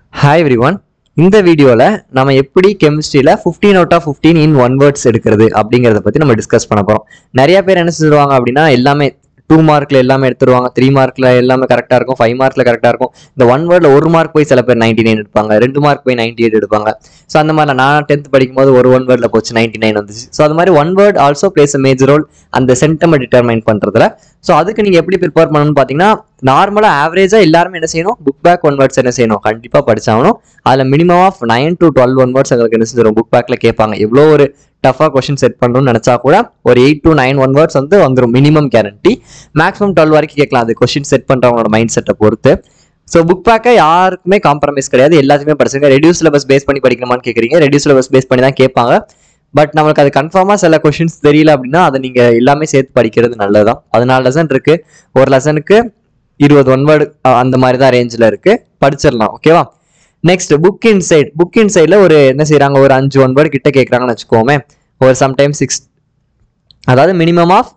hi every one இந்த வீடியோவில் நம்ம எப்படி கெமிஸ்ட்ரியில் fifteen out of fifteen in one words எடுக்கிறது அப்படிங்கிறத பற்றி நம்ம டிஸ்கஸ் பண்ண போகிறோம் நிறைய பேர் என்ன சொல்லுவாங்க அப்படின்னா எல்லாமே டூ மார்க்கில் எல்லாமே எடுத்துருவாங்க த்ரீ மார்க்கில் எல்லாமே கரெக்டாக இருக்கும் ஃபைவ் மார்க்கில் கரெக்டாக இருக்கும் இந்த ஒன் வேர்டில் ஒரு மார்க் போய் சில பேர் நைன்டி நைன் எடுப்பாங்க ரெண்டு மார்க் போய் நைன்டி எயிட் எடுப்பாங்க ஸோ அந்த மாதிரி நான் டென்த் படிக்கும்போது ஒரு ஒன் வேர்டில் போச்சு நைன்டி நைன் வந்துச்சு ஸோ அது மாதிரி one word also plays a major role அந்த சென்டமை டிட்டர்மைன் பண்ணுறதுல ஸோ அதுக்கு நீங்கள் எப்படி ப்ரிப்பேர் பண்ணணும்னு பார்த்தீங்கன்னா நார்மலாக ஆவரேஜாக எல்லாருமே என்ன செய்யணும் புக் பேக் ஒன் வேர்ட்ஸ் என்ன செய்யணும் கண்டிப்பாக படிச்சாகணும் அதில் minimum of nine to twelve one words எங்களுக்கு என்ன செஞ்சிடும் புக் பேக்கில் கேட்பாங்க எவ்வளோ ஒரு டஃபாக கொஷின் செட் பண்ணணும்னு நினச்சா கூட ஒரு eight to nine one words வந்து வந்துடும் மினிமம் கேரண்டி மேக்ஸிமம் டுவெல் வரைக்கும் கேட்கலாம் அது கொஷின் செட் பண்ணுறவங்களோட மைண்ட் செட்டை பொறுத்து ஸோ புக் பேக்கை யாருக்குமே காம்ப்ரமைஸ் கிடையாது எல்லாத்தையுமே படிச்சுங்க ரெடியூஸ் சிலபஸ் பேஸ் பண்ணி படிக்கணுமான்னு கேட்குறீங்க ரெடியூஸ் சிலபஸ் பேஸ் பண்ணி தான் கேட்பாங்க பட் நம்மளுக்கு அது கன்ஃபார்மாக சில கொஷின்ஸ் தெரியல அப்படின்னா அதை நீங்கள் எல்லாமே சேர்த்து படிக்கிறது நல்லதுதான் பதினாலு லெசன் இருக்கு ஒரு லெசனுக்கு இருபது ஒன்வேர்டு அந்த மாதிரி தான் ரேஞ்சில் இருக்கு படிச்சிடலாம் ஓகேவா நெக்ஸ்ட் புக் இன்சைட் புக் இன்சைடில் ஒரு என்ன செய்றாங்க ஒரு அஞ்சு ஒன்வேர்டு கிட்ட கேட்குறாங்கன்னு வச்சுக்கோமே ஒரு சம்டைம் சிக்ஸ் அதாவது minimum of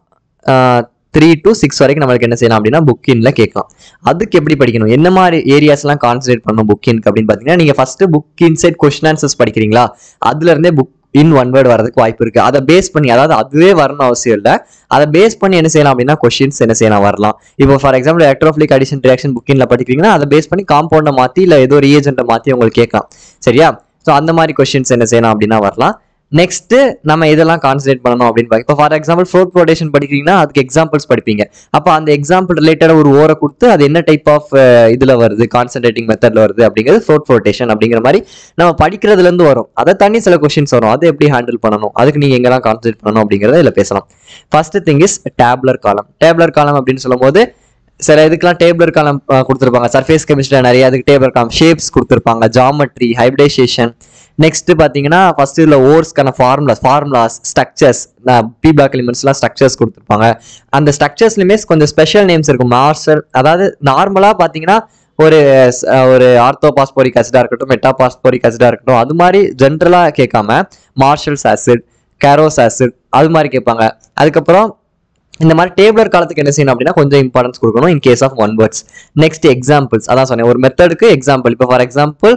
three to six வரைக்கும் நம்மளுக்கு என்ன செய்யலாம் அப்படின்னா புக் இன்ல கேட்கலாம் அதுக்கு எப்படி படிக்கணும் என்ன மாதிரி ஏரியாஸ்லாம் கான்சன்ட்ரேட் பண்ணணும் புக் இன்க்கு அப்படின்னு பார்த்தீங்கன்னா நீங்கள் first book inside question answers படிக்கிறீங்களா அதுல இருந்தே புக் இன் ஒன் வேர்டு வரதுக்கு வாய்ப்பு இருக்கு அதை பேஸ் பண்ணி அதாவது அதுவே வரணும் அவசியம் இல்லை அதை பேஸ் பண்ணி என்ன செய்யலாம் அப்படின்னா கொஸ்டின்ஸ் என்ன செய்யலாம் வரலாம் இப்போ for example electrophilic addition reaction புக்கின்ல படிக்கிறீங்கன்னா அதை பேஸ் பண்ணி காம்பவுண்டை மாற்றி இல்லை ஏதோ ஒரு ஏஜென்ட்டை மாற்றி உங்களுக்கு கேட்கலாம் சரியா ஸோ அந்த மாதிரி கொஸ்டின்ஸ் என்ன செய்யலாம் அப்படின்னா வரலாம் நெக்ஸ்ட் நம்ம இதெல்லாம் கான்சன்ட்ரேட் பண்ணணும் அப்படின்னு பார்க்க இப்போ ஃபார் எக்ஸாம்பிள் ஃப்ளோட் ப்ரோடேஷன் படிக்கிறீங்கன்னா அதுக்கு எக்ஸாம்பிள்ஸ் படிப்பீங்க அப்போ அந்த எக்ஸாம்பிள் ரிலேட்டட் ஒரு ஓரை கொடுத்து அது என்ன டைப் ஆஃப் இதில் வருது கான்சன்ட்ரேட்டிங் மெத்தடில் வருது அப்படிங்கிறது ஃப்ளோட் ப்ரோடேஷன் அப்படிங்கிற மாதிரி நம்ம படிக்கிறதுலேருந்து வரும் அதை தண்ணி சில கொஸ்டின்ஸ் வரும் அதை எப்படி ஹேண்டில் பண்ணணும் அதுக்கு நீங்கள் எங்கெல்லாம் கான்சன்ட்ரேட் பண்ணணும் அப்படிங்கிறத இதில் பேசலாம் ஃபர்ஸ்ட் திங் இஸ் டேப்லர் காலம் டேப்லர் காலம் அப்படின்னு சொல்லும்போது சில இதுக்கெல்லாம் டேபிளர் காலம் கொடுத்துருப்பாங்க சர்ஃபேஸ் கெமிஸ்ட்ரியில் நிறைய அதுக்கு டேபிளர் காலம் ஷேப்ஸ் கொடுத்துருப்பாங்க ஜாமெட்ரி ஹைப்ரிடைசேஷன் நெக்ஸ்ட் பார்த்தீங்கன்னா ஃபர்ஸ்ட் இதில் ஓர்ஸ்க்கான formulas formulas structures P block எலிமெண்ட்ஸ்லாம் ஸ்ட்ரக்சர்ஸ் கொடுத்துருப்பாங்க அந்த ஸ்ட்ரக்சர்ஸ்லையுமே கொஞ்சம் ஸ்பெஷல் நேம்ஸ் இருக்கும் மார்ஷல் அதாவது நார்மலாக பார்த்தீங்கன்னா ஒரு ஸ்- ஒரு ஆர்த்தோ பாஸ்போரிக் ஆசிடா இருக்கட்டும் மெட்டா பாஸ்போரிக் ஆசிடா இருக்கட்டும் அது மாதிரி ஜென்ரலாக கேட்காம மார்ஷல்ஸ் ஆசிட் கேரோஸ் ஆசிட் அது மாதிரி கேட்பாங்க அதுக்கப்புறம் இந்த மாதிரி டேபிளர் காலத்துக்கு என்ன செய்யணும் அப்படின்னா கொஞ்சம் இம்பார்ட்டன்ஸ் கொடுக்கணும் in case of one words next examples அதான் சொன்னேன் ஒரு மெத்தடுக்கு எக்ஸாம்பிள் இப்போ ஃபார் எக்ஸாம்பிள்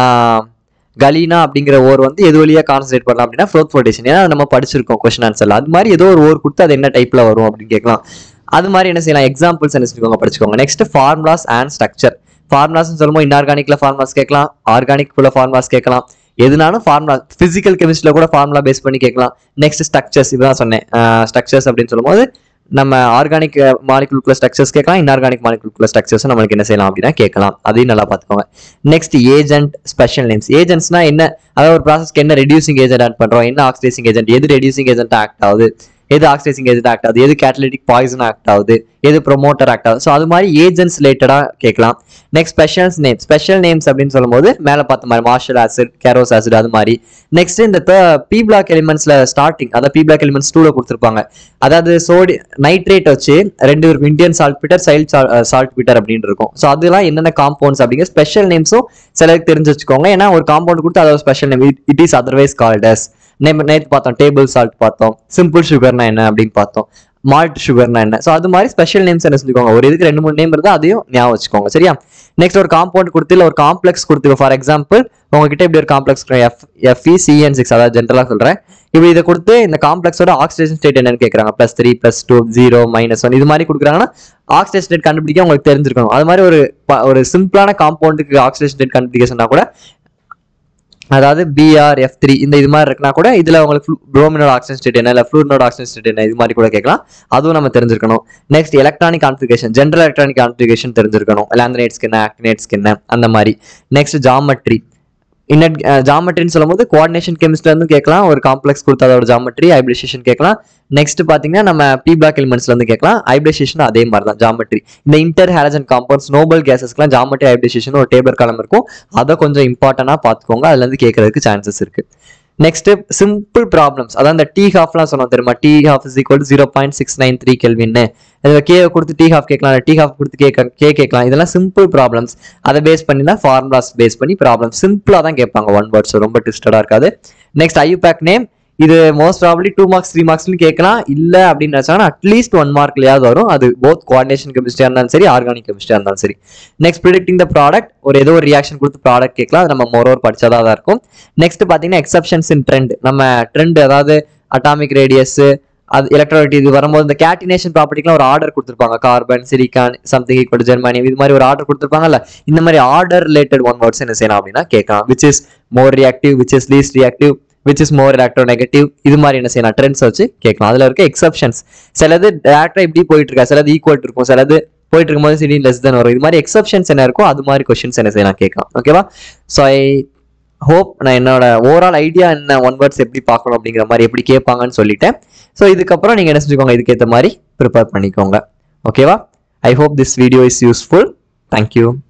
கலீனா அப்படிங்கிற ஓர் வந்து எது வழியா கான்சன்ட்ரேட் பண்ணலாம் அப்படின்னா ஃப்ளோத் ஃபோர்டேஷன் ஏன்னா அது நம்ம படிச்சிருக்கோம் கொஸ்டின் ஆன்சர்ல அது மாதிரி ஏதோ ஒரு ஓர் கொடுத்து அது என்ன டைப்ல வரும் அப்படின்னு கேட்கலாம் அது மாதிரி என்ன செய்யலாம் எக்ஸாம்பிள்ஸ் என்ன செஞ்சுக்கோங்க படிச்சுக்கோங்க next formulas and structure formulas சொல்லும்போது இன்ஆர்கானிக்ல ஃபார்முலாஸ் கேட்கலாம் ஆர்கானிக் குள்ள ஃபார்முலாஸ் கேட்கலாம் எதுனாலும் ஃபார்முலா பிசிக்கல் கெமிஸ்ட்ரியில் கூட ஃபார்முலா பேஸ் பண்ணி கேட்கலாம் நெக்ஸ்ட் ஸ்ட்ரக்சர்ஸ் இதுதான் சொன்னேன் ஸ்ட்ரக்சர்ஸ் அப்படின்னு சொல்லும்போது நம்ம ஆர்கானிக் மாலிகுலுக்குள்ள ஸ்ட்ரக்சர்ஸ் கேட்கலாம் இன்ஆர்கானிக் மாலிகுலுக்குள்ள ஸ்ட்ரக்சர்ஸ் நம்மளுக்கு என்ன செய்யலாம் அப்படின்னா கேட்கலாம் அதையும் நல்லா பார்த்துக்கோங்க நெக்ஸ்ட் ஏஜென்ட் ஸ்பெஷல் நேம்ஸ் ஏஜென்ட்ஸ்னா என்ன அதாவது ஒரு ப்ராசஸ்க்கு என்ன ரெடியூசிங் ஏஜென்ட் ஆட் பண்றோம் என்ன ஆக்சிடைசிங் ஏஜென்ட் எது ரெடியூசிங் ஏஜென்ட் ஆக்ட் ஆகுது எது ஆக்சிடைசிங் ஏஜென்ட் ஆக்ட் ஆகுது எது கேட்டலிட்டிக் பாய்சன் ஆக்ட் ஆகுது எது ப்ரொமோட்டர் ஆக்ட் ஆகுது ஸோ அது மாதிரி ஏஜென்ட்ஸ் ரிலேட்டடாக கேட்கலாம் next specials name special names அப்படின்னு சொல்லும்போது மேலே பார்த்த மாதிரி மார்ஷல் ஆசிட் கேரோஸ் ஆசிட் அது மாதிரி நெக்ஸ்ட் இந்த பி பிளாக் எலிமெண்ட்ஸ்ல ஸ்டார்டிங் அதாவது பி பிளாக் எலிமெண்ட்ஸ் டூல கொடுத்துருப்பாங்க அதாவது சோடி நைட்ரேட் வச்சு ரெண்டு இருக்கும் Indian saltpetre Chile saltpetre அப்படின்னு இருக்கும் ஸோ அதெல்லாம் என்னென்ன காம்பவுண்ட்ஸ் அப்படிங்கிற ஸ்பெஷல் நேம்ஸும் சிலருக்கு தெரிஞ்சு வச்சுக்கோங்க ஏன்னா ஒரு காம்பவுண்ட் கொடுத்து அதோட special name it is otherwise called as name நேற்று பார்த்தோம் டேபிள் சால்ட் பார்த்தோம் சிம்பிள் சுகர்னா என்ன அப்படின்னு பார்த்தோம் மால்ட் சுகர்னா என்ன ஸோ அது மாதிரி ஸ்பெஷல் நேம்ஸ் என்ன செஞ்சுக்கோங்க ஒரு இதுக்கு ரெண்டு மூணு நேம் இருந்தால் அதையும் ஞாபகம் வச்சுக்கோங்க சரியா நெக்ஸ்ட் ஒரு காம்பவுண்ட் கொடுத்து இல்லை ஒரு காம்ப்ளெக்ஸ் கொடுத்து ஃபார் எக்ஸாம்பிள் உங்ககிட்ட இப்படி ஒரு complex F FE CN six அதாவது ஜென்ரலாக சொல்கிறேன் இப்படி இதை கொடுத்து இந்த காம்ப்ளெக்ஸோட ஆக்சிடேஷன் ஸ்டேட் என்னன்னு கேட்குறாங்க plus three plus two zero minus one இது மாதிரி கொடுக்குறாங்கன்னா ஆக்சிடேஷன் ஸ்டேட் கண்டுபிடிக்க உங்களுக்கு தெரிஞ்சிருக்கணும் அது மாதிரி ஒரு ப- ஒரு சிம்பிளான காம்பவுண்டுக்கு ஆக்சிடேஷன் ஸ்டேட் கண்டுபிடிக்க சொன்னா கூட அதாவது பிஆர் எஃப் த்ரீ இந்த இது மாதிரி இருக்குன்னா கூட இதுல உங்களுக்கு ப்ரோமினோட ஆக்சிஜன் ஸ்டேட் என்ன இல்லை ஃப்ளூரினோட ஆக்சிஜன் ஸ்டேட் என்ன இது மாதிரி கூட கேட்கலாம் அதுவும் நம்ம தெரிஞ்சிருக்கணும் next electronic configuration general electronic configuration தெரிஞ்சிருக்கணும் லேந்தனைட்ஸ்க்கு என்ன ஆக்டினேட்ஸ்க்கு என்ன அந்த மாதிரி நெக்ஸ்ட் ஜாமெட்ரி இன்னட் ஜாமெட்ரின்னு சொல்லும்போது கோஆர்டினேஷன் கெமிஸ்ட்ல இருந்து கேட்கலாம் ஒரு காம்ப்ளெக்ஸ் கொடுத்து அதோட ஜாமெட்ரி ஹைபிரிடேஷன் கேட்கலாம் நெக்ஸ்ட் பாத்தீங்கன்னா நம்ம பி பிளாக் எலிமெண்ட்ஸ்ல இருந்து கேட்கலாம் ஹைபிரிடேஷன் அதே மாதிரி தான் ஜாமெட்ரி இந்த இன்டர் ஹேலஜன் காம்பவுண்ட்ஸ் நோபல் கேசஸ்க்குலாம் ஜாமெட்ரி ஹைபிரிடேஷன் ஒரு டேபிள் காலம் இருக்கும் அதை கொஞ்சம் இம்பார்ட்டண்டா பார்த்துக்கோங்க அதுல இருந்து கேட்கறதுக்கு சான்சஸ் இருக்கு நெக்ஸ்ட் சிம்பிள் ப்ராப்ளம்ஸ் அதான் இந்த டி ஹாஃப்லாம் சொன்னோம் தெரியுமா T half is equal zero point six nine three கெல்வின்னு இதில் கே கொடுத்து டி ஹாஃப் கேட்கலாம் டி ஹாஃப் கொடுத்து கேட்க கே கேட்கலாம் இதெல்லாம் சிம்பிள் ப்ராப்ளம்ஸ் அதை பேஸ் பண்ணி தான் ஃபார்முலாஸ் பேஸ் பண்ணி ப்ராப்ளம் சிம்பிளாக தான் கேட்பாங்க ஒன் வேர்ட்ஸ் ரொம்ப ட்விஸ்டடாக இருக்காது நெக்ஸ்ட் ஐயூபேக் நேம் இது most probably two marks three மார்க்ஸ்னு கேட்கலாம் இல்ல அப்படின்னு நினைச்சாங்கன்னா அட்லீஸ்ட் ஒன் மார்க்லயாவது வரும் அது போத் கோஆர்டினேஷன் கெமிஸ்ட்ரியா இருந்தாலும் சரி ஆர்கானிக் கெமிஸ்ட்ரியா இருந்தாலும் சரி நெக்ஸ்ட் ப்ரிடிக்டிங் த ப்ராடக்ட் ஒரு ஏதோ ஒரு ரியாக்ஷன் கொடுத்து ப்ராடக்ட் கேட்கலாம் அது நம்ம மோரோவர் படிச்சாதான் தான் இருக்கும் நெக்ஸ்ட் பாத்தீங்கன்னா எக்ஸப்ஷன்ஸ் இன் ட்ரெண்ட் நம்ம ட்ரெண்ட் அதாவது அட்டாமிக் ரேடியஸ் அது எலக்ட்ரானிக் இது வரும்போது இந்த கேட்டினேஷன் ப்ராப்பர்ட்டிக்குலாம் ஒரு ஆர்டர் கொடுத்துருப்பாங்க carbon silicon something equal germanium இது மாதிரி ஒரு ஆர்டர் கொடுத்துருப்பாங்கல்ல இந்த மாதிரி ஆர்டர் ரிலேட்டட் ஒன் வேர்ட்ஸ் என்ன செய்யலாம் அப்படின்னா கேட்கலாம் which is more reactive which is least reactive which is more electronegative இது மாதிரி என்ன செய்யலாம் ட்ரெண்ட்ஸ் வச்சு கேட்கலாம் அதுல இருக்க எக்ஸப்ஷன்ஸ் சிலது டேரக்டா இப்படி போயிட்டு இருக்கா சிலது ஈக்குவல் இருக்கும் சிலது போயிட்டு இருக்கும்போது சரி லெஸ் தென் வரும் இது மாதிரி எக்ஸப்ஷன்ஸ் என்ன இருக்கோ அது மாதிரி கொஸ்டின்ஸ் என்ன செய்யலாம் கேட்கலாம் ஓகேவா ஸோ ஐ ஹோப் நான் என்னோட ஓவரால் ஐடியா என்ன ஒன் வேர்ட்ஸ் எப்படி பார்க்கணும் அப்படிங்கிற மாதிரி எப்படி கேட்பாங்கன்னு சொல்லிட்டேன் ஸோ இதுக்கப்புறம் நீங்கள் என்ன செஞ்சுக்கோங்க இதுக்கேற்ற மாதிரி ப்ரிப்பேர் பண்ணிக்கோங்க ஓகேவா I hope this video is useful thank you